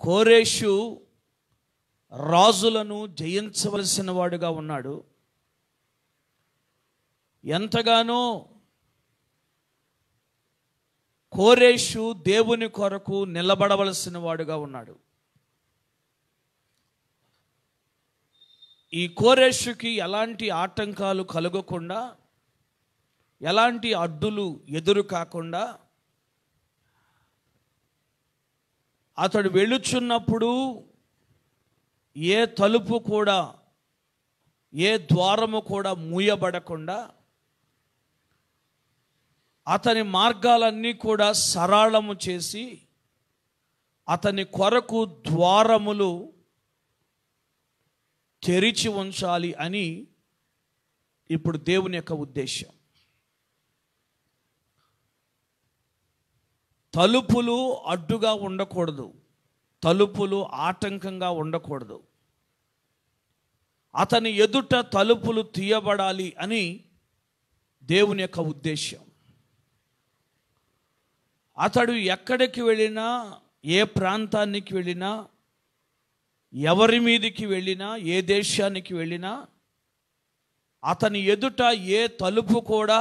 కోరేషు రాజులను జయించవలసిన వాడుగా ఉన్నాడు ఎంతగానో కోరేషు దేవుని కొరకు నిలబడవలసిన వాడుగా ఉన్నాడు ఈ కోరేషుకి ఎలాంటి ఆటంకాలు కలగకుండా ఎలాంటి అడ్డులు ఎదురు కాకుండా అతడు వెళ్ళుచున్నప్పుడు ఏ తలుపు కూడా ఏ ద్వారము కూడా మూయబడకుండా అతని మార్గాలన్నీ కూడా సరళము చేసి అతని కొరకు ద్వారములు తెరిచి ఉంచాలి అని ఇప్పుడు దేవుని యొక్క ఉద్దేశం తలుపులు అడ్డుగా ఉండకూడదు తలుపులు ఆటంకంగా ఉండకూడదు అతని ఎదుట తలుపులు తీయబడాలి అని దేవుని యొక్క ఉద్దేశం అతడు ఎక్కడికి వెళ్ళినా ఏ ప్రాంతానికి వెళ్ళినా ఎవరి మీదికి వెళ్ళినా ఏ దేశానికి వెళ్ళినా అతని ఎదుట ఏ తలుపు కూడా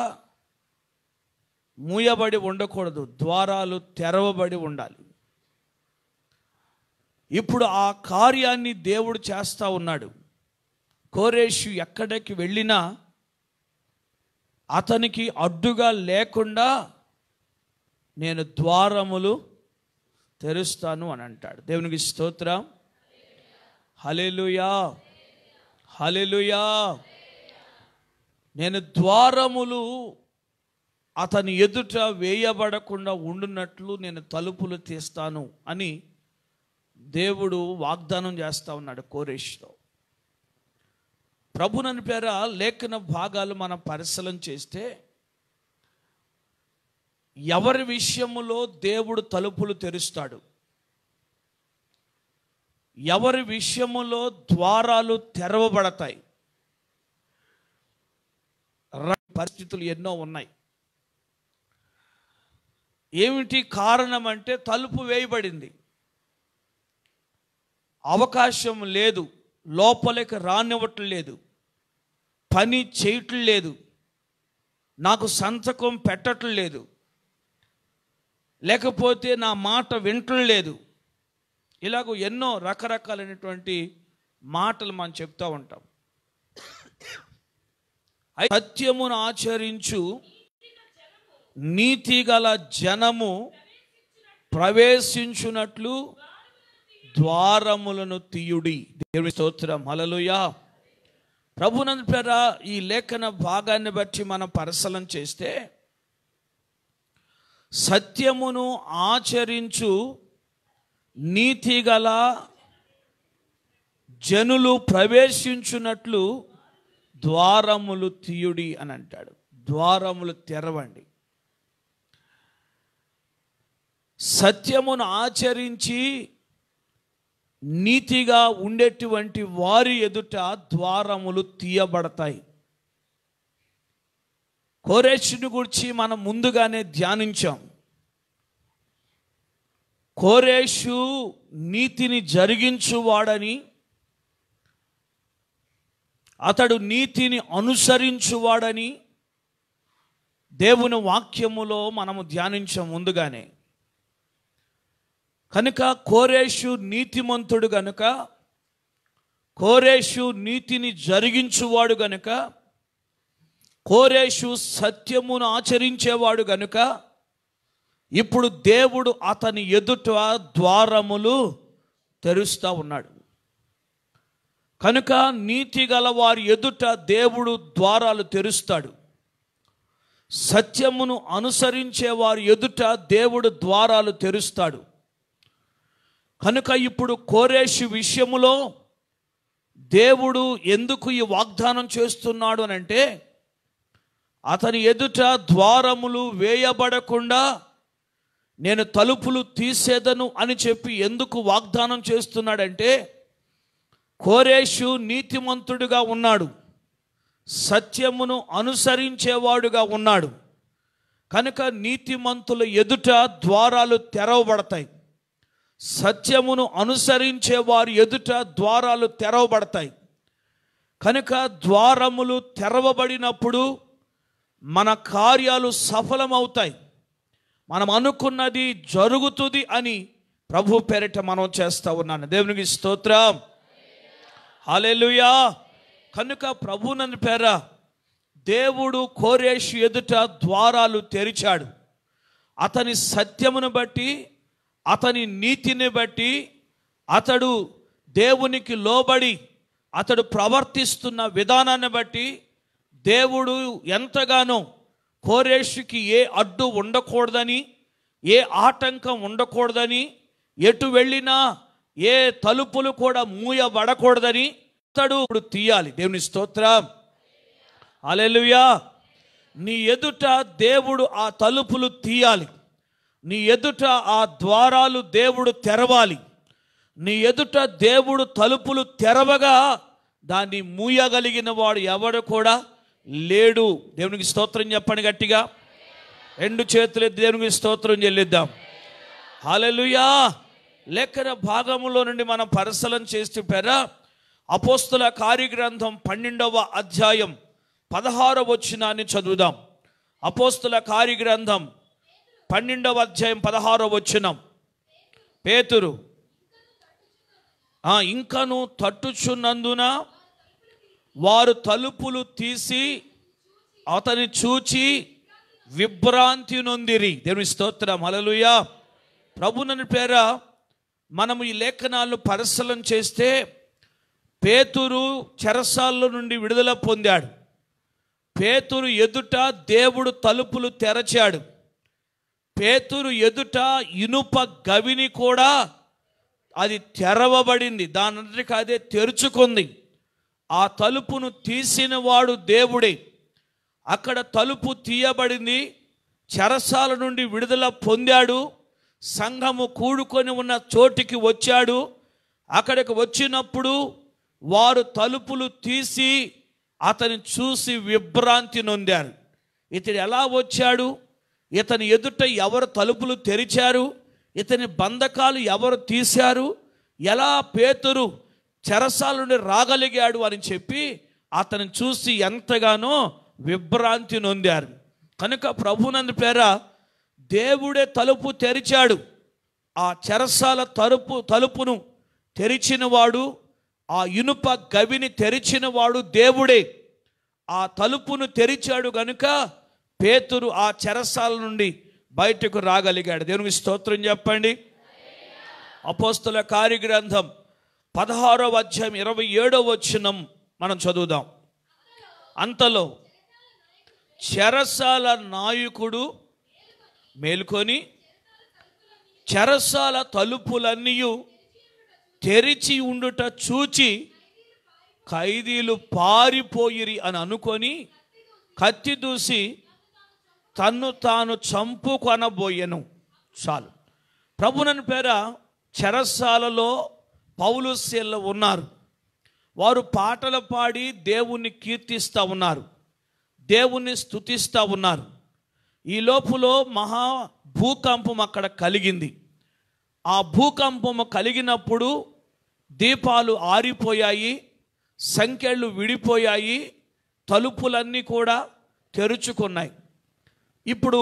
మూయబడి ఉండకూడదు ద్వారాలు తెరవబడి ఉండాలి ఇప్పుడు ఆ కార్యాన్ని దేవుడు చేస్తా ఉన్నాడు కోరేషు ఎక్కడికి వెళ్ళినా అతనికి అడ్డుగా లేకుండా నేను ద్వారములు తెరుస్తాను అని అంటాడు దేవునికి స్తోత్రం హలెలుయా హలెలుయా నేను ద్వారములు అతని ఎదుట వేయబడకుండా ఉండునట్లు నేను తలుపులు తీస్తాను అని దేవుడు వాగ్దానం చేస్తా ఉన్నాడు కోరేష్లో ప్రభునని పేర లేఖన భాగాలు మనం పరిశీలన చేస్తే ఎవరి విషయములో దేవుడు తలుపులు తెరుస్తాడు ఎవరి విషయములో ద్వారాలు తెరవబడతాయి ర- పరిస్థితులు ఎన్నో ఉన్నాయి ఏమిటి కారణం అంటే తలుపు వేయబడింది అవకాశం లేదు లోపలికి రానివ్వటం లేదు పని చేయటం లేదు నాకు సంతకం పెట్టటం లేదు లేకపోతే నా మాట వింటం లేదు ఇలాగ ఎన్నో రకరకాలైనటువంటి మాటలు మనం చెప్తూ ఉంటాం అయితే సత్యమును ఆచరించు నీతి గల జనము ప్రవేశించున్నట్లు ద్వారములను తీయుడి దేవుని స్తోత్రం హల్లెలూయా ప్రభునందు పేర ఈ లేఖన భాగాన్ని బట్టి మనం పరిశీలన చేస్తే సత్యమును ఆచరించు నీతి గల జనులు ప్రవేశించున్నట్లు ద్వారములు తీయుడి అని అంటాడు ద్వారములు తెరవండి సత్యమును ఆచరించి నీతిగా ఉండేటువంటి వారి ఎదుట ద్వారములు తీయబడతాయి కోరేషుని గురించి మనం ముందుగానే ధ్యానించాం కోరేషు నీతిని జరిగించువాడని అతడు నీతిని అనుసరించువాడని దేవుని వాక్యములో మనము ధ్యానించాం ముందుగానే కనుక కోరేషు నీతిమంతుడు గనుక కోరేషు నీతిని జరిగించువాడు గనుక కోరేషు సత్యమును ఆచరించేవాడు గనుక ఇప్పుడు దేవుడు అతని ఎదుట ద్వారములు తెరుస్తూ ఉన్నాడు కనుక నీతి గల వారి ఎదుట దేవుడు ద్వారాలు తెరుస్తాడు సత్యమును అనుసరించే వారి ఎదుట దేవుడు ద్వారాలు తెరుస్తాడు కనుక ఇప్పుడు కోరేషు విషయములో దేవుడు ఎందుకు ఈ వాగ్దానం చేస్తున్నాడు అని అంటే అతని ఎదుట ద్వారములు వేయబడకుండా నేను తలుపులు తీసేదను అని చెప్పి ఎందుకు వాగ్దానం చేస్తున్నాడంటే కోరేషు నీతిమంతుడుగా ఉన్నాడు సత్యమును అనుసరించేవాడుగా ఉన్నాడు కనుక నీతిమంతుల ఎదుట ద్వారాలు తెరవబడతాయి సత్యమును అనుసరించే వారి ఎదుట ద్వారాలు తెరవబడతాయి కనుక ద్వారములు తెరవబడినప్పుడు మన కార్యాలు సఫలమవుతాయి మనం అనుకున్నది జరుగుతుంది అని ప్రభు పేరిట మనం చేస్తా ఉన్నాను దేవునికి స్తోత్రం హాలెలుయా కనుక ప్రభు నన్ను పేర దేవుడు కోరేషు ఎదుట ద్వారాలు తెరిచాడు అతని సత్యమును బట్టి అతని నీతిని బట్టి అతడు దేవునికి లోబడి అతడు ప్రవర్తిస్తున్న విధానాన్ని బట్టి దేవుడు ఎంతగానో కోరేషుకి ఏ అడ్డు ఉండకూడదని ఏ ఆటంకం ఉండకూడదని ఎటు వెళ్ళినా ఏ తలుపులు కూడా మూయబడకూడదని అతడు ఇప్పుడు తీయాలి దేవుని స్తోత్రం అలెలుయా నీ ఎదుట దేవుడు ఆ తలుపులు తీయాలి నీ ఎదుట ఆ ద్వారాలు దేవుడు తెరవాలి నీ ఎదుట దేవుడు తలుపులు తెరవగా దాన్ని మూయగలిగిన వాడు ఎవడు కూడా లేడు దేవునికి స్తోత్రం చెప్పండి గట్టిగా రెండు చేతులు ఎత్తి దేవునికి స్తోత్రం చెల్లిద్దాం హాలెలుయా లేఖన భాగములో నుండి మనం పరిశీలన చేస్తూ పెరా అపోస్తుల కార్యగ్రంథం పన్నెండవ అధ్యాయం పదహారవ వచ్చినాన్ని చదువుదాం అపోస్తుల కార్యగ్రంథం పన్నెండవ అధ్యాయం పదహారవ వచ్చినం పేతురు ఆ, ఇంకను తట్టుచున్నందున వారు తలుపులు తీసి అతని చూచి విభ్రాంతి నొందిరి దేవుని స్తోత్రం హల్లెలూయా ప్రభునని పేర మనము ఈ లేఖనాలను పరిశీలన చేస్తే పేతురు చెరసాల్లో నుండి విడుదల పొందాడు పేతురు ఎదుట దేవుడు తలుపులు తెరచాడు పేతురు ఎదుట ఇనుప గవిని కూడా అది తెరవబడింది దానంతటికి అదే తెరుచుకుంది ఆ తలుపును తీసిన వాడు దేవుడే అక్కడ తలుపు తీయబడింది చెరసాల నుండి విడుదల పొందాడు సంఘము కూడుకొని ఉన్న చోటికి వచ్చాడు అక్కడికి వచ్చినప్పుడు వారు తలుపులు తీసి అతని చూసి విభ్రాంతి నొందారు ఇతడు ఎలా వచ్చాడు ఇతని ఎదుట ఎవరు తలుపులు తెరిచారు ఇతని బంధకాలు ఎవరు తీశారు ఎలా పేతురు చెరసాల నుండి రాగలిగాడు అని చెప్పి అతను చూసి ఎంతగానో విభ్రాంతి నొందారు కనుక ప్రభునందు పేర దేవుడే తలుపు తెరిచాడు ఆ చెరసాల తలుపు తలుపును తెరిచినవాడు ఆ ఇనుప గవిని తెరిచినవాడు దేవుడే ఆ తలుపును తెరిచాడు గనుక పేతురు ఆ చెరసాల నుండి బయటకు రాగలిగాడు దేవునికి స్తోత్రం చెప్పండి అపోస్తుల కార్యగ్రంథం పదహారవ అధ్యాయం ఇరవై ఏడవ వచనం మనం చదువుదాం అంతలో చెరసాల నాయకుడు మేల్కొని చెరసాల తలుపులన్నీ తెరిచి ఉండుట చూచి ఖైదీలు పారిపోయిరి అని అనుకొని కత్తి దూసి తన్ను తాను చంపుకొనబోయెను చాలు ప్రభునని పేర చెరసాలలో పౌలు శీల ఉన్నారు వారు పాటలు పాడి దేవుణ్ణి కీర్తిస్తూ ఉన్నారు దేవుణ్ణి స్తుతిస్తూ ఉన్నారు ఈ లోపులో మహా భూకంపం అక్కడ కలిగింది ఆ భూకంపము కలిగినప్పుడు దీపాలు ఆరిపోయాయి సంఖ్యలు విడిపోయాయి తలుపులన్నీ కూడా తెరుచుకున్నాయి ఇప్పుడు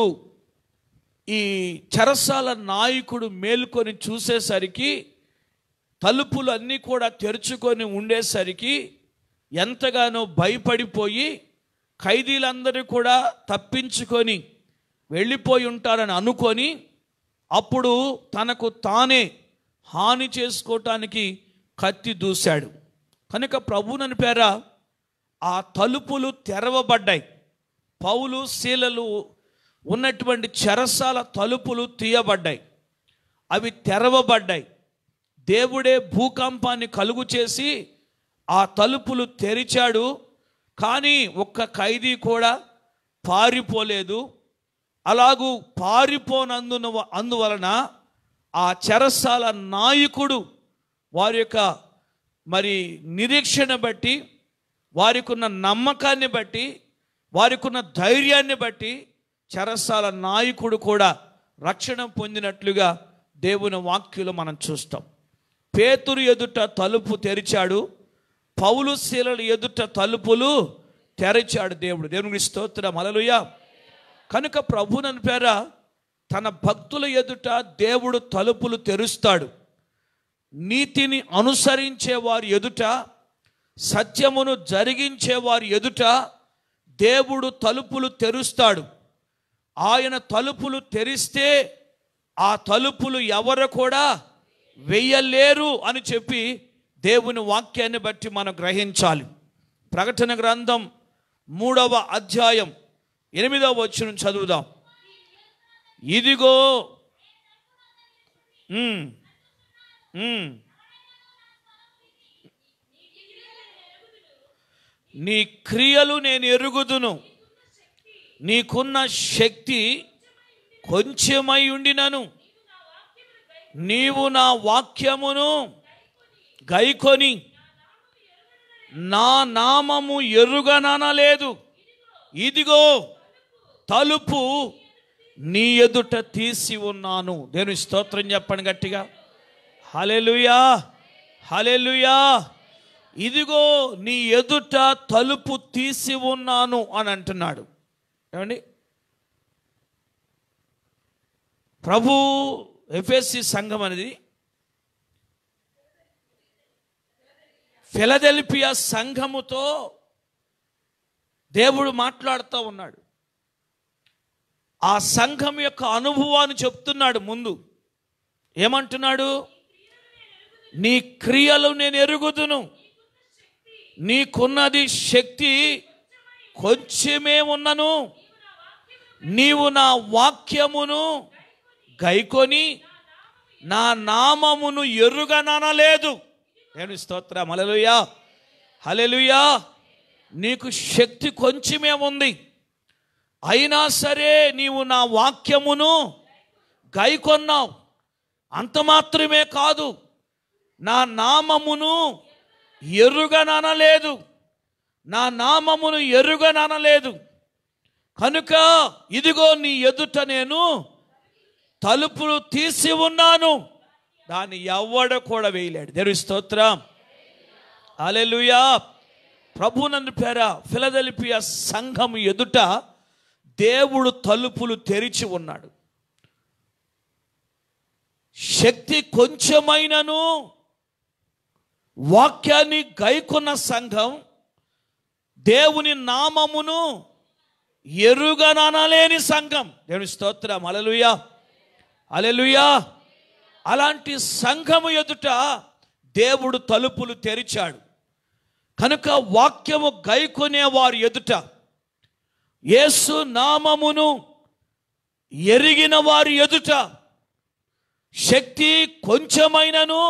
ఈ చెరసాల నాయకుడు మేల్కొని చూసేసరికి తలుపులు అన్నీ కూడా తెరుచుకొని ఉండేసరికి ఎంతగానో భయపడిపోయి ఖైదీలందరూ కూడా తప్పించుకొని వెళ్ళిపోయి ఉంటారని అనుకొని అప్పుడు తనకు తానే హాని చేసుకోవటానికి కత్తి దూశాడు కనుక ప్రభునని పేర ఆ తలుపులు తెరవబడ్డాయి పౌలు శీలలు ఉన్నటువంటి చెరసాల తలుపులు తీయబడ్డాయి అవి తెరవబడ్డాయి దేవుడే భూకంపాన్ని కలుగు చేసి ఆ తలుపులు తెరిచాడు కానీ ఒక్క ఖైదీ కూడా పారిపోలేదు అలాగూ పారిపోనందున అందువలన ఆ చెరసాల నాయకుడు వారి యొక్క మరి నిరీక్షణ బట్టి వారికి ఉన్న నమ్మకాన్ని బట్టి వారికి ఉన్న ధైర్యాన్ని బట్టి చెరసాల నాయకుడు కూడా రక్షణ పొందినట్లుగా దేవుని వాక్యులు మనం చూస్తాం పేతురు ఎదుట తలుపు తెరిచాడు పౌలు శీలల ఎదుట తలుపులు తెరిచాడు దేవుడు దేవునికి స్తోత్రం అలలుయ కనుక ప్రభునని పేర తన భక్తుల ఎదుట దేవుడు తలుపులు తెరుస్తాడు నీతిని అనుసరించే వారి ఎదుట సత్యమును జరిగించే వారి ఎదుట దేవుడు తలుపులు తెరుస్తాడు ఆయన తలుపులు తెరిస్తే ఆ తలుపులు ఎవరు కూడా వెయ్యలేరు అని చెప్పి దేవుని వాక్యాన్ని బట్టి మనం గ్రహించాలి ప్రకటన గ్రంథం మూడవ అధ్యాయం ఎనిమిదవ వచ్చిన చదువుదాం ఇదిగో ఉమ్, ఉమ్. నీ క్రియలు నేను ఎరుగుదును నీకున్న శక్తి కొంచెమై ఉండినను నీవు నా వాక్యమును గైకొని నా నామము ఎరుగననలేదు ఇదిగో తలుపు నీ ఎదుట తీసి ఉన్నాను నేను స్తోత్రం చెప్పండి గట్టిగా హలెలుయా హలెలుయా ఇదిగో నీ ఎదుట తలుపు తీసి ఉన్నాను అని అంటున్నాడు ఏమండి ప్రభు ఎఫ్ఎస్సి సంఘం అనేది ఫిలదెల్పియా సంఘముతో దేవుడు మాట్లాడుతూ ఉన్నాడు ఆ సంఘం యొక్క అనుభవాన్ని చెప్తున్నాడు ముందు ఏమంటున్నాడు నీ క్రియలు నేను ఎరుగుదును నీకున్నది శక్తి కొంచెమే ఉన్నను నీవు నా వాక్యమును గైకొని నా నామమును ఎరుగననలేదు నేను స్తోత్రం హలెలుయా హలెలుయా నీకు శక్తి కొంచెమే ఉంది అయినా సరే నీవు నా వాక్యమును గైకొన్నావు అంత మాత్రమే కాదు నా నామమును ఎరుగననలేదు నా నామమును ఎరుగననలేదు కనుక ఇదిగో నీ ఎదుట నేను తలుపులు తీసి ఉన్నాను దాన్ని ఎవ్వడ కూడా వేయలేడు దేని స్తోత్రం అలెలుయా ప్రభునందు పేర ఫిలదెలిపియ సంఘం ఎదుట దేవుడు తలుపులు తెరిచి ఉన్నాడు శక్తి కొంచెమైనను వాక్యాన్ని గైకొన్న సంఘం దేవుని నామమును ఎరుగననలేని సంఘం దేవుని స్తోత్రం అలలుయా అలెలుయా అలాంటి సంఘము ఎదుట దేవుడు తలుపులు తెరిచాడు కనుక వాక్యము గైకొనే వారి ఎదుట యేసు నామమును ఎరిగిన వారి ఎదుట శక్తి కొంచెమైనను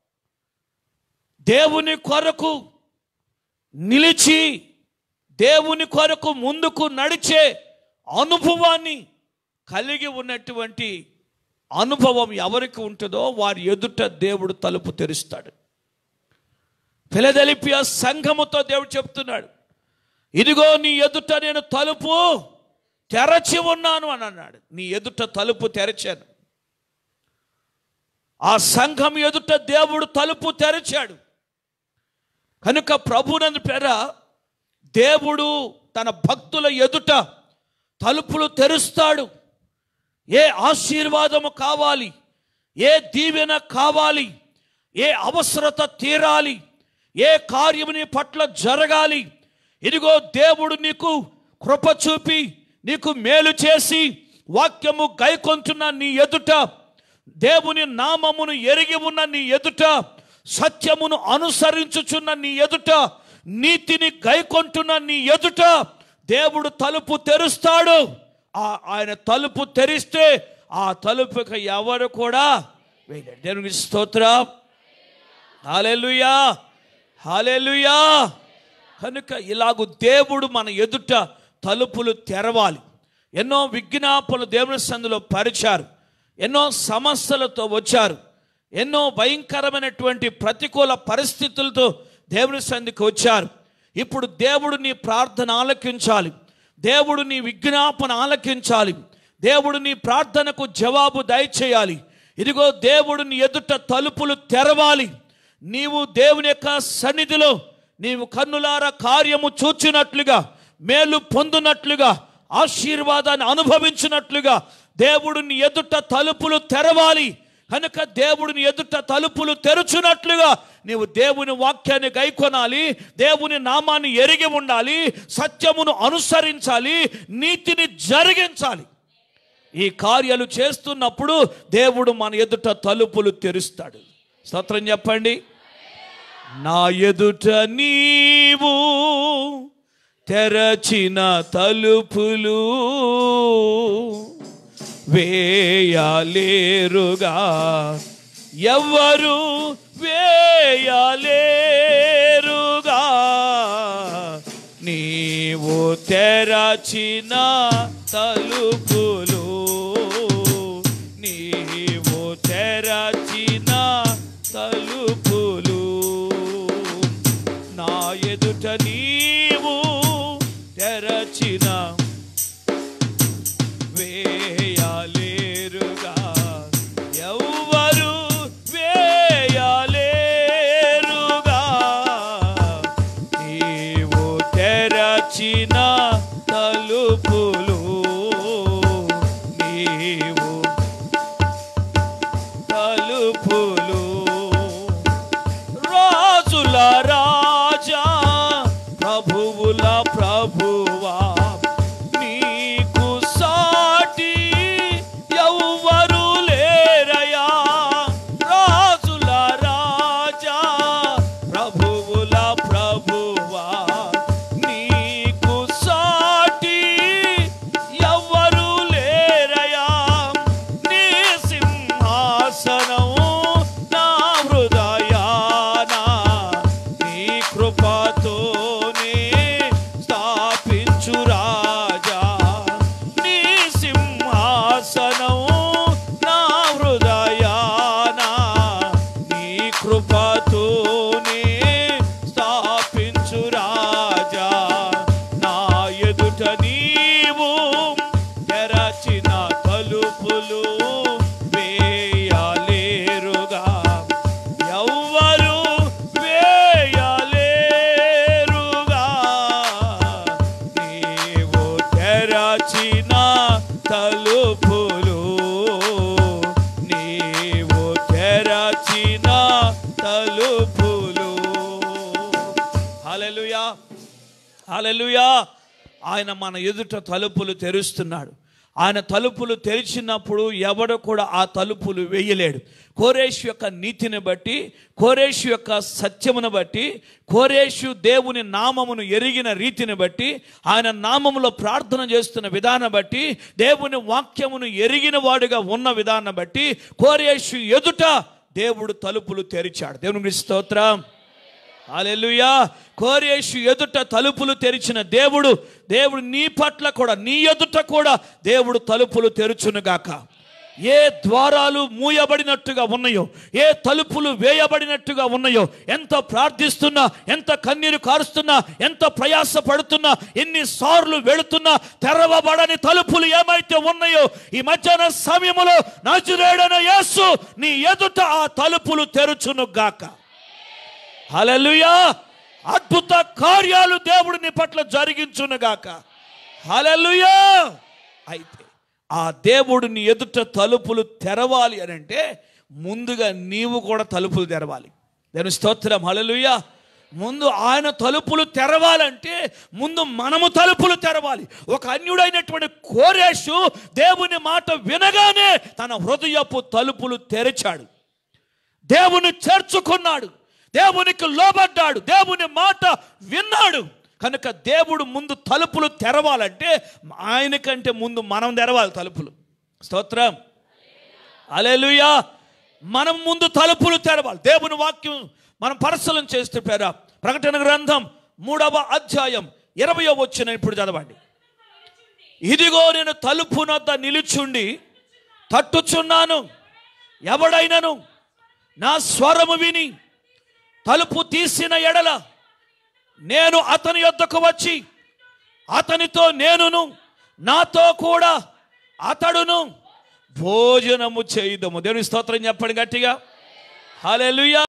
దేవుని కొరకు నిలిచి దేవుని కొరకు ముందుకు నడిచే అనుభవాన్ని కలిగి ఉన్నటువంటి అనుభవం ఎవరికి ఉంటుందో వారి ఎదుట దేవుడు తలుపు తెరుస్తాడు ఫిలదెలిపియా సంఘముతో దేవుడు చెప్తున్నాడు ఇదిగో నీ ఎదుట నేను తలుపు తెరచి ఉన్నాను అని అన్నాడు నీ ఎదుట తలుపు తెరచాను ఆ సంఘం ఎదుట దేవుడు తలుపు తెరిచాడు కనుక ప్రభునందు పేర దేవుడు తన భక్తుల ఎదుట తలుపులు తెరుస్తాడు ఏ ఆశీర్వాదము కావాలి ఏ దీవెన కావాలి ఏ అవసరత తీరాలి ఏ కార్యము నీ పట్ల జరగాలి ఇదిగో దేవుడు నీకు కృప చూపి నీకు మేలు చేసి వాక్యము గైకొంటున్న నీ ఎదుట దేవుని నామమును ఎరిగి ఉన్న నీ ఎదుట సత్యమును అనుసరించుచున్న నీ ఎదుట నీతిని గైకొంటున్న నీ ఎదుట దేవుడు తలుపు తెరుస్తాడు ఆ- ఆయన తలుపు తెరిస్తే ఆ తలుపుకి ఎవరు కూడా వేయలేరు దేవునికి స్తోత్రం హాలెలుయా హాలెలుయా కనుక ఇలాగు దేవుడు మన ఎదుట తలుపులు తెరవాలి ఎన్నో విజ్ఞాపనలు దేవుని సందులో పరిచారు ఎన్నో సమస్యలతో వచ్చారు ఎన్నో భయంకరమైనటువంటి ప్రతికూల పరిస్థితులతో దేవుని సంధికి వచ్చారు ఇప్పుడు దేవుడు నీ ప్రార్థన ఆలకించాలి దేవుడు నీ విజ్ఞాపన ఆలకించాలి దేవుడు నీ ప్రార్థనకు జవాబు దయచేయాలి ఇదిగో దేవుడు నీ ఎదుట తలుపులు తెరవాలి నీవు దేవుని యొక్క సన్నిధిలో నీవు కన్నులార కార్యము చూచినట్లుగా మేలు పొందునట్లుగా ఆశీర్వాదాన్ని అనుభవించినట్లుగా దేవుడు నీ ఎదుట తలుపులు తెరవాలి కనుక దేవుడిని ఎదుట తలుపులు తెరుచున్నట్లుగా నీవు దేవుని వాక్యాన్ని గైకొనాలి దేవుని నామాన్ని ఎరిగి ఉండాలి సత్యమును అనుసరించాలి నీతిని జరిగించాలి ఈ కార్యాలు చేస్తున్నప్పుడు దేవుడు మన ఎదుట తలుపులు తెరుస్తాడు స్తోత్రం చెప్పండి నా ఎదుట నీవు తెరచిన తలుపులు వేయాలేరుగా ఎవ్వరు వేయాలేరుగా నీవు తెరచిన తలుపులు నీవు తెరచిన తలుపులు నా ఎదుట నీవు తెరచిన వేయాలేరుగా ఎవ్వరు వేయాలేరుగా నీవు తెరచిన తలుపులు నీవు తలుపులు రాజుల రాజా ప్రభువుల ప్రభువా నీకు సాటి ఎవ్వరు లేరయా రాజుల రాజా ప్రభువుల ప్రభువా నీకు సాటి ఎవ్వరు లేరయా నీ సింహాసనం నా హృదయాన నీ కృపతోనే స్థాపించు రాజా నీ సింహాసనం నా హృదయాన నీ కృపతోనే స్థాపించు రాజా నా ఎదుట నీవు తెరచిన తలుపులు వేయాలేరుగా ఎవ్వరు వేయలేరుగా నీవు తెరచిన తలుపులు నీవు తెరచిన తలుపులు హల్లెలూయా హల్లెలూయా ఆయన మన ఎదుట తలుపులు తెరుస్తున్నాడు ఆయన తలుపులు తెరిచినప్పుడు ఎవడు కూడా ఆ తలుపులు వేయలేడు కోరేషు యొక్క నీతిని బట్టి కోరేషు యొక్క సత్యమును బట్టి కోరేషు దేవుని నామమును ఎరిగిన రీతిని బట్టి ఆయన నామములో ప్రార్థన చేస్తున్న విధానం బట్టి దేవుని వాక్యమును ఎరిగిన వాడుగా ఉన్న విధానం బట్టి కోరేషు ఎదుట దేవుడు తలుపులు తెరిచాడు దేవుని స్తోత్రం హల్లెలూయా కోరేషు ఎదుట తలుపులు తెరిచిన దేవుడు దేవుడు నీ పట్ల కూడా నీ ఎదుట కూడా దేవుడు తలుపులు తెరుచునుగాక ఏ ద్వారాలు మూయబడినట్టుగా ఉన్నాయో ఏ తలుపులు వేయబడినట్టుగా ఉన్నాయో ఎంత ప్రార్థిస్తున్నా ఎంత కన్నీరు కారుస్తున్నా ఎంత ప్రయాస పడుతున్నా ఎన్నిసార్లు వెళుతున్నా తెరవబడని తలుపులు ఏమైతే ఉన్నాయో ఈ మధ్యాహ్న సమయములో నజరేడన యేసు నీ ఎదుట ఆ తలుపులు తెరుచునుగాక హల్లెలూయా అద్భుత కార్యాలు దేవుడు నీ పట్ల జరిగించునుగాక హల్లెలూయా అయితే ఆ దేవుడు నీ ఎదుట తలుపులు తెరవాలి అని అంటే ముందుగా నీవు కూడా తలుపులు తెరవాలి నేను స్తోత్రం హల్లెలూయా ముందు ఆయన తలుపులు తెరవాలంటే ముందు మనము తలుపులు తెరవాలి ఒక అన్యుడైనటువంటి కోరేషు దేవుని మాట వినగానే తన హృదయపు తలుపులు తెరిచాడు దేవుని చేర్చుకున్నాడు దేవునికి లోబడ్డాడు దేవుని మాట విన్నాడు కనుక దేవుడు ముందు తలుపులు తెరవాలంటే ఆయనకంటే ముందు మనం తెరవాలి తలుపులు స్తోత్రం అలెలుయా మనం ముందు తలుపులు తెరవాలి దేవుని వాక్యం మనం పరిశీలన చేస్తే పేర ప్రకటన గ్రంథం మూడవ అధ్యాయం ఇరవయో వచ్చిన ఇప్పుడు చదవండి ఇదిగో నేను తలుపు నద్ద నిలుచుండి తట్టుచున్నాను ఎవడైనను నా స్వరము విని తలుపు తీసిన ఎడల నేను అతని యొద్దకు వచ్చి అతనితో నేనును నాతో కూడా అతడును భోజనము చేయుదము దేవుని స్తోత్రం చెప్పండి గట్టిగా హల్లెలూయా